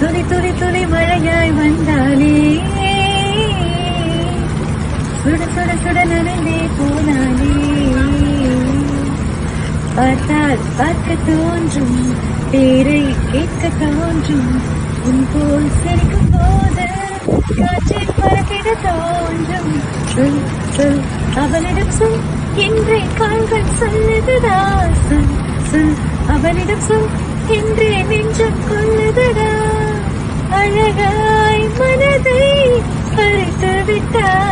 துளி துளி துளி மழையாய் வந்தாலே சுட சுட சுட நனைந்தே போனாலே பார்த்தால் பார்க்க தோன்றும் பேரை கேட்க தோன்றும் உன் போல் சிரிக்கும் போது காற்றில் பறக்கிட தோன்றும் சொல் சொல் அவளிடம் சொல் என்றே கால்கள் சொல்லுதுடா சொல் சொல் அவளிடம் சொல் என்றே நெஞ்சம் கொள்ளுதுடா அழகாய் மனதை பறித்து விட்டாய்